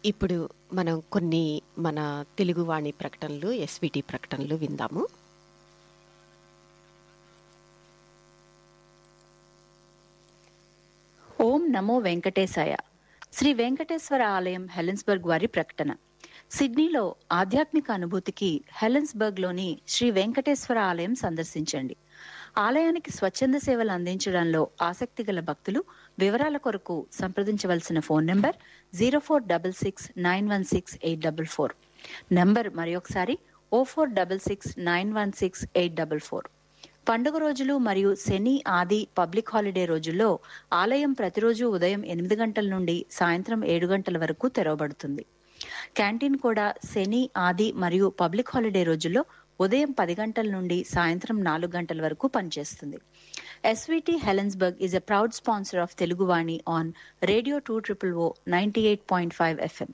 ఇప్పుడు మనం కొన్ని మన తెలుగువాణి ప్రకటనలు ఎస్విటి ప్రకటనలు విందాము ఓం నమో వెంకటేశాయ శ్రీ వెంకటేశ్వర ఆలయం హెలెన్స్బర్గ్ వారి ప్రకటన సిడ్నీలో ఆధ్యాత్మిక అనుభూతికి హెలెన్స్బర్గ్ లోని శ్రీ వెంకటేశ్వర ఆలయం సందర్శించండి ఆలయానికి స్వచ్ఛంద సేవలు అందించడంలో ఆసక్తి గల భక్తులు వివరాల కొరకు సంప్రదించవలసిన phone number zero four double six nine one six eight double four number మరొకసారి O four double six nine one six eight double four పండుగ రోజులు మరియు శని ఆది పబ్లిక్ హాలిడే రోజుల్లో ఆలయం ప్రతిరోజు ఉదయం ఎనిమిది గంటల నుండి సాయంత్రం ఏడు గంటల వరకు తెరవబడుతుంది క్యాంటీన్ కూడా శని ఆది మరియు పబ్లిక్ హాలిడే రోజుల్లో ఉదయం పది గంటల నుండి సాయంత్రం నాలుగు గంటల వరకు పనిచేస్తుంది SVT Helensburgh is a proud sponsor of Teluguvani on radio two triple O ninety eight point five FM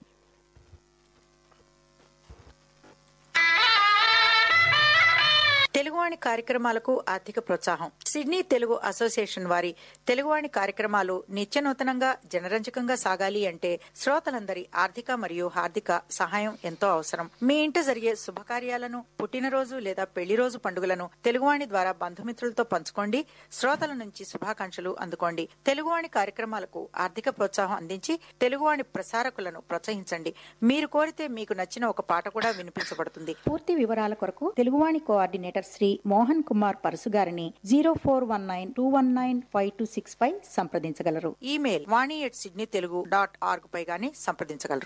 Teluguvani కార్యక్రమాలకు ఆర్థిక ప్రోత్సాహం సిడ్నీ తెలుగు అసోసియేషన్ వారి తెలుగువాణి కార్యక్రమాలు నిత్య నూతనంగా జనరంజకంగా సాగాలి అంటే శ్రోతలందరి ఆర్థిక మరియు హార్దిక సహాయం ఎంతో అవసరం మీ ఇంట జరిగే శుభకార్యాలను పుట్టినరోజు లేదా పెళ్లి రోజు పండుగలను తెలుగువాణి ద్వారా బంధుమిత్రులతో పంచుకోండి శ్రోతల నుంచి శుభాకాంక్షలు అందుకోండి తెలుగువాణి కార్యక్రమాలకు ఆర్థిక ప్రోత్సాహం అందించి తెలుగువాణి ప్రసారకులను ప్రోత్సహించండి మీరు కోరితే మీకు నచ్చిన ఒక పాట కూడా వినిపించబడుతుంది పూర్తి వివరాల కొరకు తెలుగువాణి కోఆర్డినేటర్ శ్రీ మోహన్ కుమార్ పరసు గారిని zero four one nine two one nine five two six పై సంప్రదించగలరు email Vani at Sydney Telugu dot org పై గాని సంప్రదించగలరు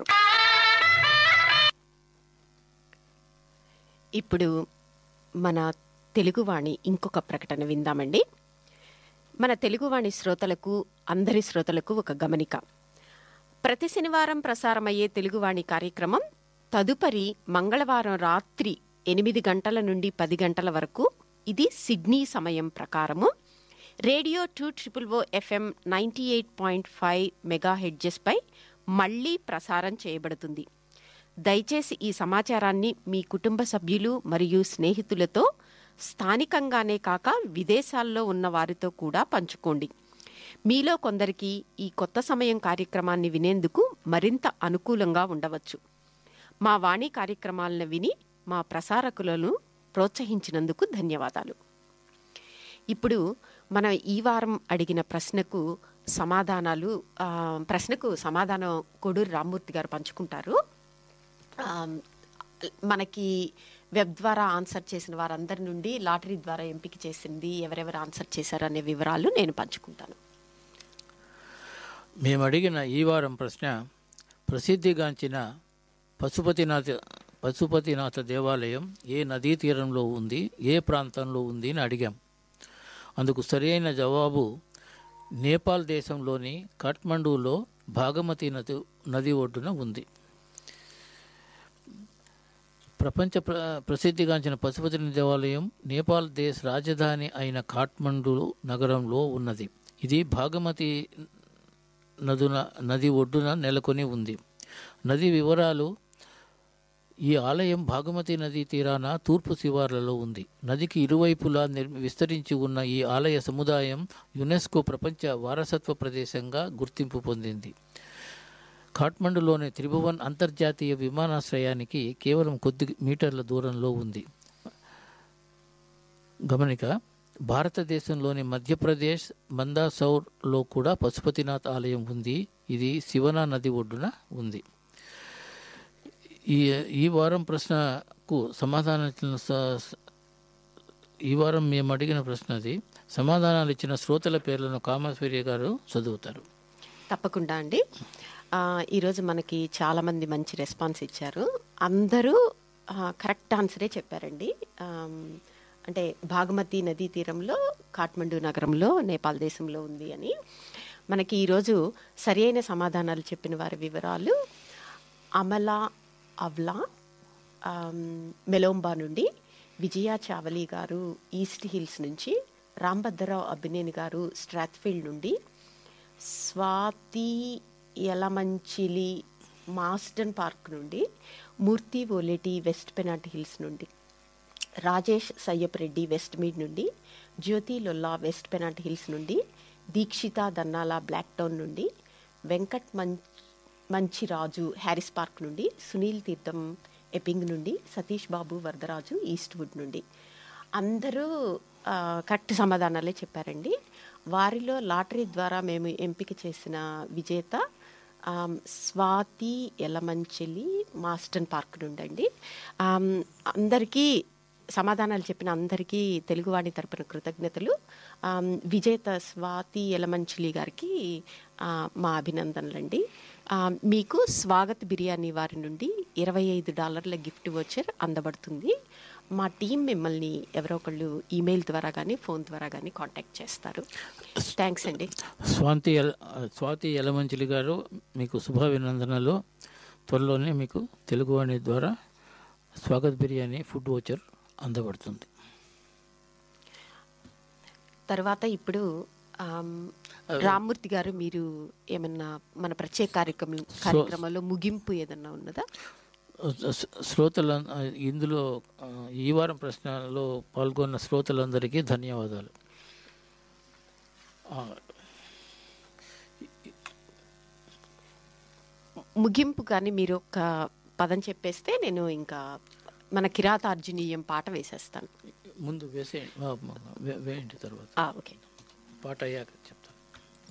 ఇప్పుడు మన తెలుగువాణి ఇంకొక ప్రకటన విందామండి మన తెలుగువాణి శ్రోతలకు అందరి శ్రోతలకు ఒక గమనిక ప్రతి శనివారం ప్రసారమయ్యే తెలుగువాణి కార్యక్రమం తదుపరి మంగళవారం రాత్రి ఎనిమిది గంటల నుండి పది గంటల వరకు ఇది సిడ్నీ సమయం ప్రకారము radio two triple O FM ninety eight point five mega హెడ్జెస్పై మళ్లీ ప్రసారం చేయబడుతుంది దయచేసి ఈ సమాచారాన్ని మీ కుటుంబ సభ్యులు మరియు స్నేహితులతో స్థానికంగానే కాక విదేశాల్లో ఉన్న వారితో కూడా పంచుకోండి మీలో కొందరికి ఈ కొత్త సమయం కార్యక్రమాన్ని వినేందుకు మరింత అనుకూలంగా ఉండవచ్చు మా వాణి కార్యక్రమాలను విని మా ప్రసారకులను ప్రోత్సహించినందుకు ధన్యవాదాలు ఇప్పుడు మనం ఈ వారం అడిగిన ప్రశ్నకు సమాధానాలు ఆ, ప్రశ్నకు సమాధానం కొడూరు రామ్మూర్తి గారు పంచుకుంటారు ఆ, మనకి వెబ్ ద్వారా ఆన్సర్ చేసిన వారందరి నుండి లాటరీ ద్వారా ఎంపిక చేసింది ఎవరెవరు ఆన్సర్ చేశారు అనే వివరాలు నేను పంచుకుంటాను మేము అడిగిన ఈ వారం ప్రశ్న ప్రసిద్ధిగాంచిన పశుపతినాథ పశుపతినాథ దేవాలయం ఏ నదీ తీరంలో ఉంది ఏ ప్రాంతంలో ఉంది అని అడిగాం అందుకు సరైన జవాబు నేపాల్ దేశంలోని కాఠ్మండూలో భాగమతి నది నది ఒడ్డున ఉంది ప్రపంచ ప్ర ప్రసిద్ధిగాంచిన పశుపతి దేవాలయం నేపాల్ దేశ రాజధాని అయిన కాఠ్మండు నగరంలో ఉన్నది ఇది భాగమతి నదున నది ఒడ్డున నెలకొని ఉంది నది వివరాలు ఈ ఆలయం భాగమతి నదీ తీరాన తూర్పు శివార్లలో ఉంది నదికి ఇరువైపులా నిర్ విస్తరించి ఉన్న ఈ ఆలయ సముదాయం యునెస్కో ప్రపంచ వారసత్వ ప్రదేశంగా గుర్తింపు పొందింది కాఠ్మండులోని త్రిభువన్ అంతర్జాతీయ విమానాశ్రయానికి కేవలం కొద్ది మీటర్ల దూరంలో ఉంది గమనిక భారతదేశంలోని మధ్యప్రదేశ్ మందాసౌర్లో కూడా పశుపతినాథ్ ఆలయం ఉంది ఇది శివనా నది ఒడ్డున ఉంది ఈ ఈ వారం ప్రశ్నకు సమాధానం ఇచ్చిన స- ఈ వారం మేము అడిగిన ప్రశ్న అది సమాధానాలు ఇచ్చిన శ్రోతల పేర్లను కామేశ్వర్య గారు చదువుతారు తప్పకుండా అండి ఆ, ఈరోజు మనకి చాలామంది మంచి రెస్పాన్స్ ఇచ్చారు అందరూ ఆ, కరెక్ట్ ఆన్సరే చెప్పారండి ఆమ్, అంటే భాగమతి నదీ తీరంలో కాఠ్మండు నగరంలో నేపాల్ దేశంలో ఉంది అని మనకి ఈరోజు సరి అయిన సమాధానాలు చెప్పిన వారి వివరాలు అమలా అవ్లా ఆమ్, మెలోంబా నుండి విజయ చావలి గారు ఈస్ట్ హిల్స్ నుంచి రాంభద్రరావు అభినేని గారు స్ట్రాత్ఫీల్డ్ నుండి స్వాతి యలమంచిలి మాస్టన్ పార్క్ నుండి Murthy Oleti west Pennant hills నుండి రాజేష్ సయ్యప్ రెడ్డి వెస్ట్ మీడ్ నుండి జ్యోతి లొల్లా వెస్ట్ పెనాట్ హిల్స్ నుండి దీక్షిత దన్నాల బ్లాక్ టౌన్ నుండి వెంకట్ మం మంచి రాజు హ్యారిస్ పార్క్ నుండి సునీల్ తీర్థం ఎపింగ్ నుండి సతీష్ బాబు వరదరాజు ఈస్ట్వుడ్ నుండి అందరూ ఆ, కరెక్ట్ సమాధానాలే చెప్పారండి వారిలో లాటరీ ద్వారా మేము ఎంపిక చేసిన విజేత ఆమ్, స్వాతి ఎలమంచిలి మాస్టన్ పార్క్ నుండి అండి ఆమ్, అందరికీ సమాధానాలు చెప్పిన అందరికీ తెలుగువాణి తరపున కృతజ్ఞతలు ఆమ్, విజేత స్వాతి ఎలమంచిలి గారికి ఆ, మా అభినందనలండి ఆ, మీకు స్వాగత్ బిర్యానీ వారి నుండి ఇరవై ఐదు డాలర్ల గిఫ్ట్ వోచర్ అందబడుతుంది మా టీం మిమ్మల్ని ఎవరో ఒకళ్ళు ఈమెయిల్ ద్వారా కానీ ఫోన్ ద్వారా కానీ కాంటాక్ట్ చేస్తారు థ్యాంక్స్ అండి స్వాతి ఎల స్వాతి యలమంచిలి గారు మీకు శుభాభినందనలు త్వరలోనే మీకు తెలుగువాణి ద్వారా స్వాగత్ బిర్యానీ ఫుడ్ వోచర్ అందబడుతుంది తర్వాత ఇప్పుడు ఆమ్, రామ్మూర్తి గారు మీరు ఏమన్నా మన ప్రత్యేక కార్యక్రమం కార్యక్రమంలో ముగింపు ఏదన్నా ఉన్నదా శ్రోతల శ్రోతల ఇందులో ఆ, ఈ వారం ప్రశ్నలో పాల్గొన్న శ్రోతలందరికీ ధన్యవాదాలు ఆ, ముగింపు కానీ మీరు ఒక పదం చెప్పేస్తే నేను ఇంకా మన కిరాతార్జునీయం పాట వేసేస్తాను ముందు వేసే వే- వేయండి తర్వాత ఆ, ఓకే పాట అయ్యాక చెప్తాను